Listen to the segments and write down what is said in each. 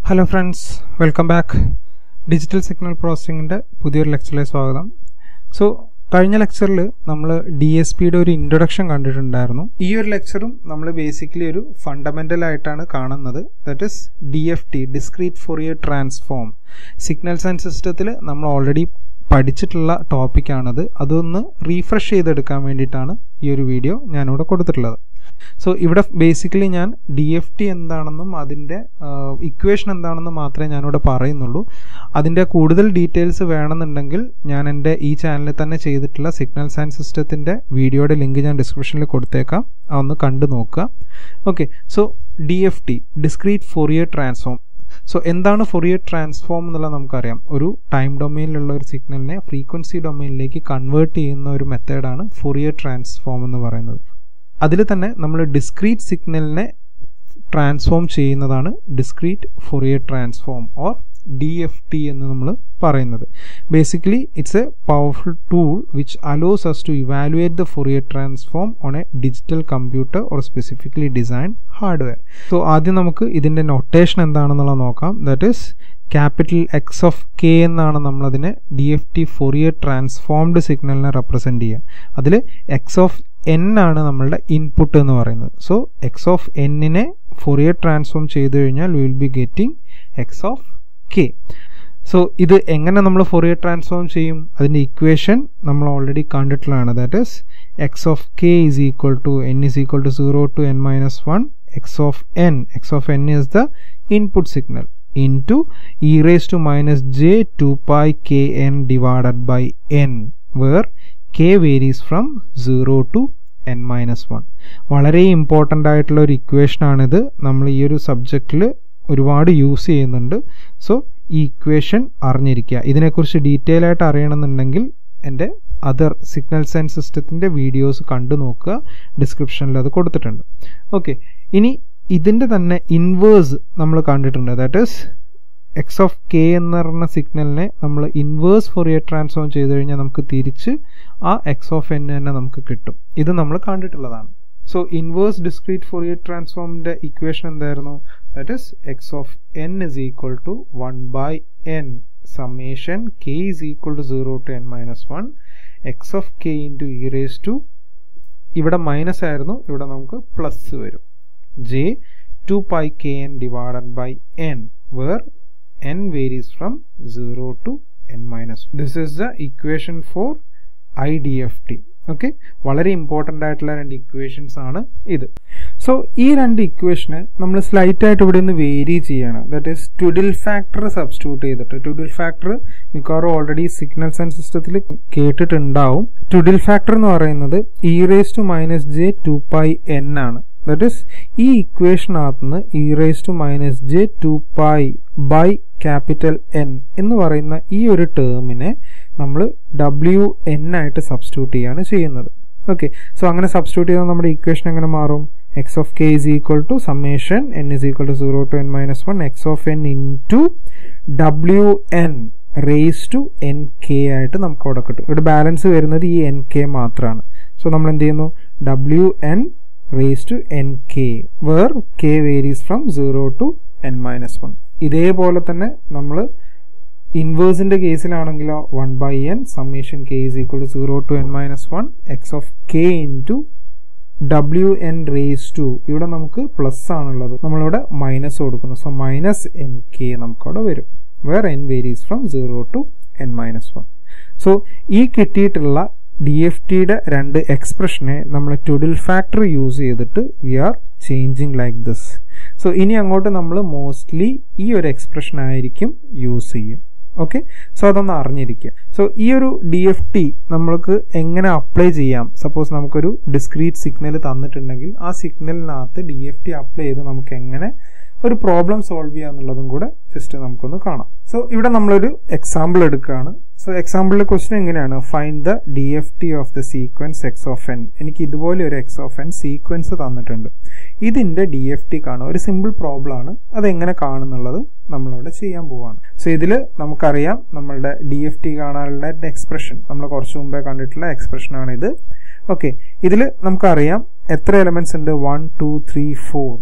hello friends welcome back digital signal പ്രോസസ്സിങ്ങിൻ്റെ പുതിയൊരു ലെക്ചറിലേക്ക് സ്വാഗതം സോ കഴിഞ്ഞ ലെക്ചറിൽ നമ്മൾ ഡി എസ് പിയുടെ ഒരു ഇൻട്രൊഡക്ഷൻ കണ്ടിട്ടുണ്ടായിരുന്നു ഈ ഒരു ലെക്ചറും നമ്മൾ ബേസിക്കലി ഒരു ഫണ്ടമെൻ്റൽ ആയിട്ടാണ് കാണുന്നത് that is D F T discrete Fourier transform signals and സിസ്റ്റത്തിൽ നമ്മൾ ഓൾറെഡി പഠിച്ചിട്ടുള്ള ടോപ്പിക്കാണത് അതൊന്ന് റീഫ്രഷ് ചെയ്തെടുക്കാൻ വേണ്ടിയിട്ടാണ് ഈ ഒരു വീഡിയോ ഞാനിവിടെ കൊടുത്തിട്ടുള്ളത് സോ ഇവിടെ ബേസിക്കലി ഞാൻ ഡി എഫ് ടി എന്താണെന്നും അതിൻ്റെ ഇക്വേഷൻ എന്താണെന്നും മാത്രമേ ഞാനിവിടെ പറയുന്നുള്ളൂ അതിൻ്റെ കൂടുതൽ ഡീറ്റെയിൽസ് വേണമെന്നുണ്ടെങ്കിൽ ഞാൻ എൻ്റെ ഈ ചാനലിൽ തന്നെ ചെയ്തിട്ടുള്ള സിഗ്നൽസ് ആൻഡ് സിസ്റ്റത്തിൻ്റെ വീഡിയോയുടെ ലിങ്ക് ഞാൻ ഡിസ്ക്രിപ്ഷനിൽ കൊടുത്തേക്കാം അതൊന്ന് കണ്ടു നോക്കുക okay so D F T discrete Fourier transform so എന്താണ് ഫൊറിയർ ട്രാൻസ്ഫോം എന്നുള്ളത് നമുക്കറിയാം ഒരു ടൈം ഡൊമൈനിലുള്ള ഒരു സിഗ്നലിനെ ഫ്രീക്വൻസി ഡൊമൈനിലേക്ക് കൺവേർട്ട് ചെയ്യുന്ന ഒരു മെത്തേഡാണ് ഫൊറിയർ ട്രാൻസ്ഫോം എന്ന് പറയുന്നത് അതിൽ തന്നെ നമ്മൾ ഡിസ്ക്രീറ്റ് സിഗ്നലിനെ ട്രാൻസ്ഫോം ചെയ്യുന്നതാണ് discrete Fourier transform or D F T എന്ന് നമ്മൾ പറയുന്നത് basically it's a powerful tool which allows us to evaluate the Fourier transform on a digital computer or specifically design hardware so ആദ്യം നമുക്ക് ഇതിൻ്റെ notation എന്താണെന്നുള്ളത് നോക്കാം that is capital X of K എന്നാണ് നമ്മളതിനെ D F T Fourier transformed സിഗ്നലിനെ represent ചെയ്യുക അതിൽ എക്സ് ഓഫ് എൻ ആണ് നമ്മളുടെ ഇൻപുട്ട് എന്ന് പറയുന്നത് സോ എക്സ് ഓഫ് എന്നിനെ ഫൊറിയർ ട്രാൻസ്ഫോം ചെയ്തു കഴിഞ്ഞാൽ will be getting X of K so ഇത് എങ്ങനെ നമ്മൾ ഫൊറിയർ ട്രാൻസ്ഫോം ചെയ്യും അതിൻ്റെ ഇക്വേഷൻ നമ്മൾ ഓൾറെഡി കണ്ടിട്ടുള്ളതാണ് that is X of K is equal to N is equal to zero to N minus one X of N X of N is the input signal into e raised to minus j 2 pi kn divided by n where k varies from 0 to n minus one വളരെ important ആയിട്ടുള്ള ഒരു equation ആണിത് നമ്മൾ ഈ ഒരു സബ്ജക്റ്റിൽ ഒരുപാട് use ചെയ്യുന്നുണ്ട് so ഈ ഇക്വേഷൻ അറിഞ്ഞിരിക്കുക ഇതിനെക്കുറിച്ച് ഡീറ്റെയിൽ ആയിട്ട് അറിയണമെന്നുണ്ടെങ്കിൽ എൻ്റെ അതർ സിഗ്നൽസ് ആൻഡ് സിസ്റ്റത്തിൻ്റെ വീഡിയോസ് കണ്ടു നോക്കുക ഡിസ്ക്രിപ്ഷനിൽ അത് കൊടുത്തിട്ടുണ്ട് ഓക്കെ ഇനി ഇതിൻ്റെ തന്നെ ഇൻവേഴ്സ് നമ്മൾ കണ്ടിട്ടുണ്ട് that is x of k എന്ന് പറഞ്ഞ സിഗ്നലിനെ നമ്മൾ ഇൻവേഴ്സ് ഫൊറിയർ ട്രാൻസ്ഫോം ചെയ്ത് കഴിഞ്ഞാൽ നമുക്ക് തിരിച്ച് ആ എക്സ് ഓഫ് എൻ തന്നെ നമുക്ക് കിട്ടും ഇത് നമ്മൾ കണ്ടിട്ടുള്ളതാണ് സോ ഇൻവേഴ്സ് ഡിസ്ക്രീറ്റ് ഫൊറിയർ ട്രാൻസ്ഫോമിൻ്റെ ഇക്വേഷൻ എന്തായിരുന്നു that is X of n is equal to one by n summation k is equal to zero to N minus one X of k into e raise to ഇവിടെ minus ആയിരുന്നു ഇവിടെ നമുക്ക് plus വരും j 2 pi kn divided by n where n varies from 0 to n minus this is the equation for IDFT okay വളരെ important ആയിട്ടുള്ള രണ്ട് equations ആണ് ഇത് സോ ഈ രണ്ട് ഇക്വേഷന് നമ്മൾ സ്ലൈറ്റ് ആയിട്ട് ഇവിടെ നിന്ന് വേരി ചെയ്യാണ് that is twiddle factor substitute ചെയ്തിട്ട് ട്വിഡിൽ ഫാക്ടർ മിക്കവാറും ഓൾറെഡി സിഗ്നൽസ് ആൻഡ് സിസ്റ്റത്തിൽ കേട്ടിട്ടുണ്ടാവും ട്വിഡിൽ ഫാക്ടർ എന്ന് പറയുന്നത് e raise to minus j two pi n ആണ് ദറ്റ് ഇസ് ഈ ഇക്വേഷനകത്ത് നിന്ന് e raise to minus j two pi by capital n എന്ന് പറയുന്ന ഈ ഒരു ടേമിനെ നമ്മൾ ഡബ്ല്യു എൻ ആയിട്ട് സബ്സ്റ്റിറ്റ്യൂട്ട് ചെയ്യാണ് ചെയ്യുന്നത് ഓക്കെ സോ അങ്ങനെ സബ്സ്റ്റിറ്റ്യൂട്ട് ചെയ്താൽ നമ്മുടെ ഇക്വേഷൻ എങ്ങനെ മാറും x of k is equal to summation n is equal to zero to N minus one X of n into ഡബ്ല്യു n raise to n k ആയിട്ട് നമുക്ക് അവിടെ കിട്ടും ഇവിടെ ബാലൻസ് വരുന്നത് ഈ എൻ കെ മാത്രമാണ് സോ നമ്മൾ എന്ത് ചെയ്യുന്നു ഡബ്ല്യു n raise to n k where k varies from zero to N minus one ഇതേപോലെ തന്നെ നമ്മൾ ഇൻവേഴ്സിന്റെ കേസിലാണെങ്കിലോ one by n summation k is equal to zero to N minus one X of k into ഡബ്ല്യു n raise to ഇവിടെ നമുക്ക് plus ആണുള്ളത് നമ്മളിവിടെ മൈനസ് കൊടുക്കുന്നു സോ മൈനസ് എൻ കെ നമുക്കവിടെ വരും where n varies from zero to N minus one so ഈ കിട്ടിയിട്ടുള്ള ഡി എഫ് ടിയുടെ രണ്ട് എക്സ്പ്രഷനെ നമ്മൾ ട്വിഡിൽ ഫാക്ടർ യൂസ് ചെയ്തിട്ട് we are changing like this so ഇനി അങ്ങോട്ട് നമ്മൾ മോസ്റ്റ്ലി ഈ ഒരു എക്സ്പ്രഷൻ ആയിരിക്കും യൂസ് ചെയ്യും ഓക്കെ സോ അതൊന്ന് അറിഞ്ഞിരിക്കുക സോ ഈ ഒരു ഡി എഫ് ടി നമ്മൾക്ക് എങ്ങനെ അപ്ലൈ ചെയ്യാം സപ്പോസ് നമുക്കൊരു ഡിസ്ക്രീറ്റ് സിഗ്നൽ തന്നിട്ടുണ്ടെങ്കിൽ ആ സിഗ്നലിനകത്ത് ഡി എഫ് ടി അപ്ലൈ ചെയ്ത് നമുക്ക് എങ്ങനെ ഒരു പ്രോബ്ലം സോൾവ് ചെയ്യുക എന്നുള്ളതും കൂടെ ജസ്റ്റ് നമുക്കൊന്ന് കാണാം സോ ഇവിടെ നമ്മളൊരു എക്സാമ്പിൾ എടുക്കുകയാണ് സോ എക്സാമ്പിളിലെ ക്വസ്റ്റ്യൻ എങ്ങനെയാണ് find the D F T of the sequence x of n എനിക്ക് ഇതുപോലെ ഒരു എക്സ് ഓഫ് എൻ സീക്വൻസ് തന്നിട്ടുണ്ട് ഇതിന്റെ ഡി എഫ് ടി കാണും ഒരു സിമ്പിൾ പ്രോബ്ലം ആണ് അതെങ്ങനെ കാണുന്നുള്ളത് നമ്മളിവിടെ ചെയ്യാൻ പോവാണ് സോ ഇതിൽ നമുക്കറിയാം നമ്മളുടെ ഡി എഫ് ടി കാണാനുള്ള എക്സ്പ്രഷൻ നമ്മൾ കുറച്ച് മുമ്പേ കണ്ടിട്ടുള്ള എക്സ്പ്രഷൻ ആണ് ഇത് ഓക്കെ ഇതിൽ നമുക്കറിയാം എത്ര എലമെന്റ്സ് ഉണ്ട് one two three four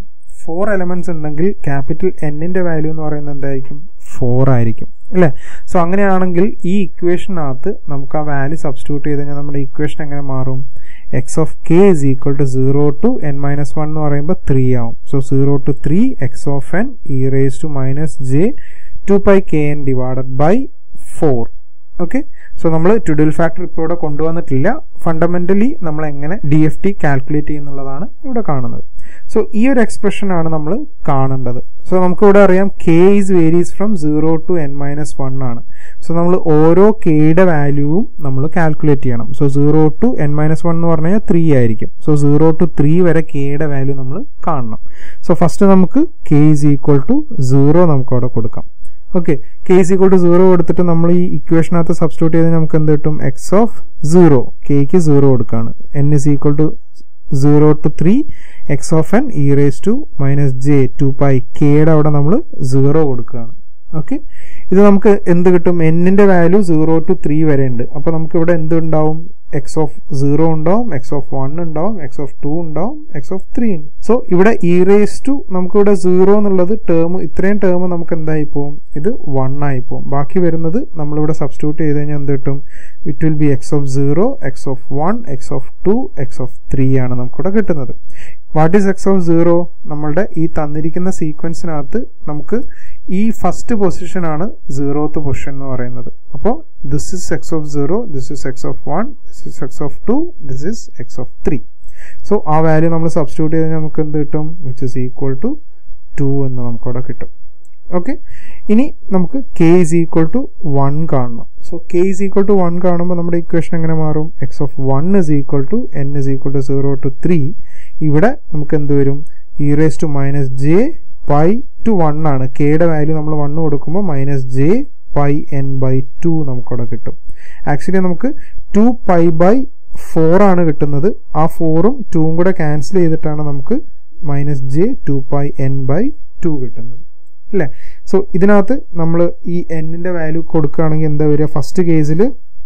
four elements ഉണ്ടെങ്കിൽ ക്യാപിറ്റൽ എന്നിന്റെ വാല്യൂ എന്ന് പറയുന്നത് എന്തായിരിക്കും ഫോർ ആയിരിക്കും അല്ലേ സോ അങ്ങനെയാണെങ്കിൽ ഈ ഇക്വേഷനകത്ത് നമുക്ക് ആ വാല്യൂ സബ്സ്റ്റിറ്റ്യൂട്ട് ചെയ്ത് കഴിഞ്ഞാൽ നമ്മുടെ ഇക്വേഷൻ എങ്ങനെ മാറും x of k is equal to zero to N minus one എന്ന് പറയുമ്പോൾ ത്രീ ആവും so zero to three x of n e raise to minus j two pi k n divided by four okay so നമ്മൾ twiddle factor ഇപ്പോൾ ഇവിടെ കൊണ്ടുവന്നിട്ടില്ല fundamentally നമ്മൾ എങ്ങനെ D F T calculate ചെയ്യുന്നുള്ളതാണ് ഇവിടെ കാണുന്നത് സോ ഈ ഒരു എക്സ്പ്രഷൻ ആണ് നമ്മൾ കാണേണ്ടത് സോ നമുക്ക് ഇവിടെ അറിയാം k is varies from zero to N minus one ആണ് സോ നമ്മൾ ഓരോ കെയുടെ വാല്യൂവും നമ്മൾ കാൽക്കുലേറ്റ് ചെയ്യണം so zero to N minus one എന്ന് പറഞ്ഞു കഴിഞ്ഞാൽ ത്രീ ആയിരിക്കും സോ സീറോ ടു ത്രീ വരെ കെയുടെ വാല്യൂ നമ്മൾ കാണണം സോ ഫസ്റ്റ് നമുക്ക് k is equal to zero നമുക്ക് അവിടെ കൊടുക്കാം okay k is equal to zero കൊടുത്തിട്ട് നമ്മൾ ഈ ഇക്വേഷനകത്ത് സബ്സ്റ്റിറ്റ്യൂട്ട് ചെയ്ത് നമുക്ക് എന്ത് കിട്ടും എക്സ് ഓഫ് സീറോ കെക്ക് സീറോ കൊടുക്കുകയാണ് n is equal to zero to three x of n e raise to minus j two pi കെയുടെ അവിടെ നമ്മൾ സീറോ കൊടുക്കുകയാണ് ഓക്കെ ഇത് നമുക്ക് എന്ത് കിട്ടും എന്നിന്റെ വാല്യൂ സീറോ ടു ത്രീ വരെ ഉണ്ട് അപ്പൊ നമുക്ക് ഇവിടെ എന്ത് ഉണ്ടാവും എക്സ് ഓഫ് സീറോ ഉണ്ടാവും എക്സ് ഓഫ് വൺ ഉണ്ടാവും എക്സ് ഓഫ് ടു ഉണ്ടാവും എക്സ് ഓഫ് ത്രീ ഉണ്ട് സോ ഇവിടെ ഇ റേസ് ടു നമുക്ക് ഇവിടെ സീറോ എന്നുള്ളത് ടേം ഇത്രയും ടേം നമുക്ക് എന്തായി പോകും ഇത് വൺ ആയി പോകും ബാക്കി വരുന്നത് നമ്മളിവിടെ സബ്സ്റ്റിറ്റ്യൂട്ട് ചെയ്ത് കഴിഞ്ഞാൽ എന്ത് കിട്ടും it will be x of zero x of one X of two x of three ആണ് നമുക്കിവിടെ കിട്ടുന്നത് what is x of zero നമ്മളുടെ ഈ തന്നിരിക്കുന്ന സീക്വൻസിനകത്ത് നമുക്ക് ഈ ഫസ്റ്റ് പൊസിഷൻ ആണ് സീറോത്ത് പൊസിഷൻ എന്ന് പറയുന്നത് അപ്പോൾ this is X of zero this is X of one this is X of two this is X of three so ആ വാല്യൂ നമ്മൾ സബ്സ്റ്റിറ്റ്യൂട്ട് ചെയ്ത് നമുക്ക് എന്ത് കിട്ടും which is equal to two എന്ന് നമുക്കവിടെ കിട്ടും ഓക്കെ ഇനി നമുക്ക് k is equal to one കാണണം so k is equal to one കാണുമ്പോൾ നമ്മുടെ ഇക്വേഷൻ എങ്ങനെ മാറും x of one is equal to n is equal to zero to three ഇവിടെ നമുക്ക് എന്ത് വരും e raise to minus j pi two one ആണ് കെയുടെ വാല്യൂ നമ്മൾ വണ്ണ് കൊടുക്കുമ്പോൾ minus j pi n by two നമുക്കവിടെ കിട്ടും ആക്ച്വലി നമുക്ക് ടു പൈ ബൈ ഫോർ ആണ് കിട്ടുന്നത് ആ ഫോറും ടൂവും കൂടെ ക്യാൻസൽ ചെയ്തിട്ടാണ് നമുക്ക് minus j two pi n by two കിട്ടുന്നത് അല്ലേ സോ ഇതിനകത്ത് നമ്മൾ ഈ എന്നിന്റെ വാല്യൂ കൊടുക്കുകയാണെങ്കിൽ എന്താ വരിക ഫസ്റ്റ് കേസിൽ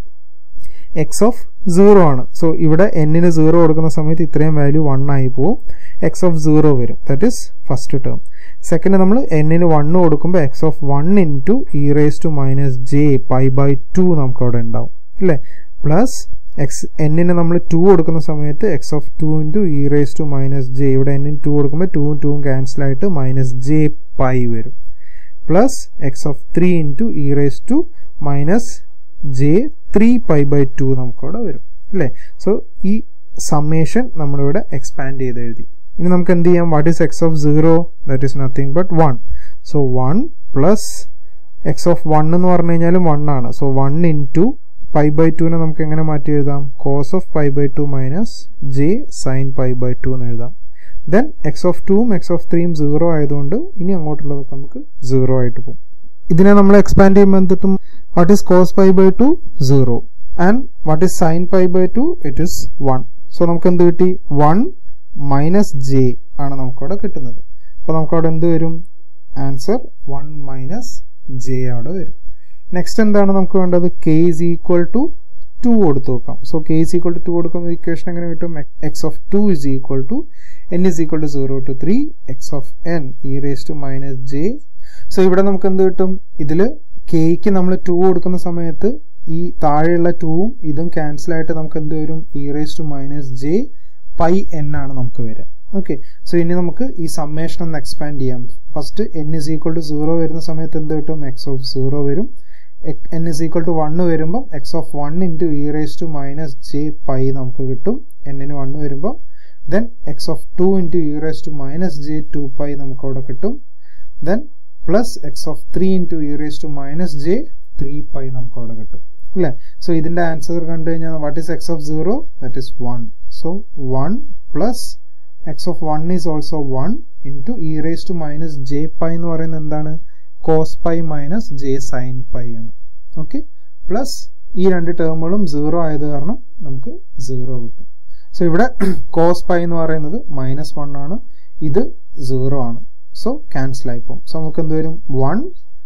എക്സ് ഓഫ് സീറോ ആണ് സോ ഇവിടെ എന്നിന് സീറോ കൊടുക്കുന്ന സമയത്ത് ഇത്രയും വാല്യൂ വൺ ആയി പോവും എക്സ് ഓഫ് സീറോ വരും that is first term second നമ്മൾ എന്നിന് വണ്ണ് കൊടുക്കുമ്പോൾ x of one into e raise to minus j pi by two നമുക്ക് അവിടെ ഉണ്ടാവും അല്ലേ പ്ലസ് എക്സ് എന്നിന് നമ്മൾ ടു കൊടുക്കുന്ന സമയത്ത് x of two into e raise to minus j ഇവിടെ എന്നിന് ടു കൊടുക്കുമ്പോൾ ടൂവും ടൂവും ക്യാൻസൽ ആയിട്ട് മൈനസ് ജെ പൈ വരും plus x of three into e raise to minus j three pi by two നമുക്കവിടെ വരും അല്ലേ സോ ഈ സമ്മേഷൻ നമ്മളിവിടെ എക്സ്പാൻഡ് ചെയ്ത് എഴുതി ഇനി നമുക്ക് എന്ത് ചെയ്യാം what is x of zero that is nothing but one so one plus x of one എന്ന് പറഞ്ഞു കഴിഞ്ഞാലും വൺ ആണ് so one into pi by ടുവിനെ നമുക്ക് എങ്ങനെ മാറ്റി എഴുതാം cos of pi by two minus j sine pi by two എന്ന് എഴുതാം ദെൻ എക്സ് ഓഫ് ടുവും എക്സ് ഓഫ് ത്രീയും സീറോ ആയതുകൊണ്ട് ഇനി അങ്ങോട്ടുള്ളതൊക്കെ നമുക്ക് സീറോ ആയിട്ട് പോകും ഇതിനെ നമ്മൾ എക്സ്പാൻഡ് ചെയ്യുമ്പോൾ എന്തിട്ടും what is cos pi by two zero and what is sine pi by two it is one so നമുക്ക് എന്ത് കിട്ടി വൺ മൈനസ് ജെ ആണ് നമുക്കവിടെ കിട്ടുന്നത് അപ്പോൾ നമുക്കവിടെ എന്ത് വരും ആൻസർ വൺ മൈനസ് ജെ അവിടെ വരും നെക്സ്റ്റ് എന്താണ് നമുക്ക് വേണ്ടത് k is equal to two കൊടുത്തു നോക്കാം so k is equal to two കൊടുക്കുന്ന ഇക്വേഷൻ എങ്ങനെ കിട്ടും x of two is equal to n is equal to zero to three x of n e raise to minus j so ഇവിടെ നമുക്ക് എന്ത് കിട്ടും ഇതിൽ കെക്ക് നമ്മൾ ടു കൊടുക്കുന്ന സമയത്ത് ഈ താഴെയുള്ള ടൂവും ഇതും ക്യാൻസൽ ആയിട്ട് നമുക്ക് എന്ത് വരും e raise to minus j pi n ആണ് നമുക്ക് വരിക ഓക്കെ സോ ഇനി നമുക്ക് ഈ സമ്മേഷൻ ഒന്ന് എക്സ്പാൻഡ് ചെയ്യാം first n is equal to zero വരുന്ന സമയത്ത് എന്ത് കിട്ടും എക്സ് ഓഫ് സീറോ വരും n is equal to one വരുമ്പോൾ x of one into e raise to minus j pi നമുക്ക് കിട്ടും എന്നിന് വണ്ണ് വരുമ്പോൾ then x of two into e raise to minus j two pi നമുക്ക് അവിടെ കിട്ടും then plus x of three into e raise to minus j three pi നമുക്ക് അവിടെ കിട്ടും അല്ലേ സോ ഇതിന്റെ ആൻസർ കണ്ടു കഴിഞ്ഞാൽ what is x of zero that is one so one plus x of one is also one into e raise to minus j pi എന്ന് പറയുന്നത് എന്താണ് cos pi minus j sine pi ആണ് okay plus ഈ രണ്ട് ടേമുകളും zero ആയത് കാരണം നമുക്ക് zero കിട്ടും സോ ഇവിടെ കോസ് പൈ എന്ന് പറയുന്നത് മൈനസ് വൺ ആണ് ഇത് സീറോ ആണ് സോ ക്യാൻസൽ ആയി പോകും സോ നമുക്ക് എന്ത് വരും one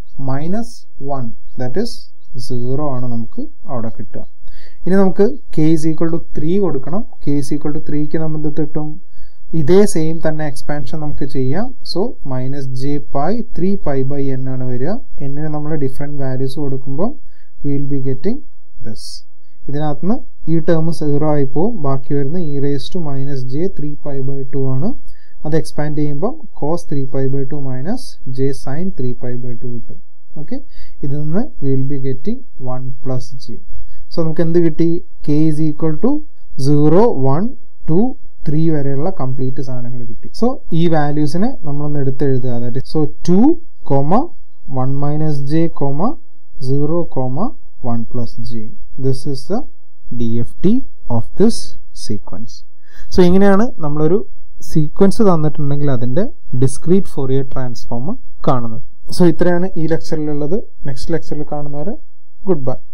minus one that is zero ആണ് നമുക്ക് അവിടെ കിട്ടുക ഇനി നമുക്ക് k is equal to three കൊടുക്കണം കെ ഇസ് ഈക്വൽ ടു ത്രീക്ക് നമ്മൾ എന്ത് കിട്ടും ഇതേ സെയിം തന്നെ എക്സ്പാൻഷൻ നമുക്ക് ചെയ്യാം so minus j pi three pi by n ആണ് വരിക എന്നിന് നമ്മൾ ഡിഫറെൻറ്റ് വാല്യൂസ് കൊടുക്കുമ്പോൾ വിൽ ബി ഗെറ്റിംഗ് ദിസ് ഇതിനകത്തുനിന്ന് ഈ ടേം സീറോ ആയി പോകും ബാക്കി വരുന്ന e raise to minus j three pi by two ആണ് അത് എക്സ്പാൻഡ് ചെയ്യുമ്പോൾ cos three pi by two minus j sine three pi by two കിട്ടും ഓക്കെ ഇതിൽ നിന്ന് will be getting one plus j so നമുക്ക് എന്ത് കിട്ടി k is equal to zero one two three വരെയുള്ള കംപ്ലീറ്റ് സാധനങ്ങൾ കിട്ടി സോ ഈ വാല്യൂസിനെ നമ്മളൊന്ന് എടുത്തെഴുതുക അതായത് so two comma one minus j comma zero comma one plus j this is the D F T of this sequence so ഇങ്ങനെയാണ് നമ്മളൊരു സീക്വൻസ് തന്നിട്ടുണ്ടെങ്കിൽ അതിന്റെ ഡിസ്ക്രീറ്റ് ഫോറിയർ ട്രാൻസ്ഫോം കാണുന്നത് സോ ഇത്രയാണ് ഈ ലെക്ചറിലുള്ളത് നെക്സ്റ്റ് ലെക്ചറിൽ കാണുന്നവരെ ഗുഡ് ബൈ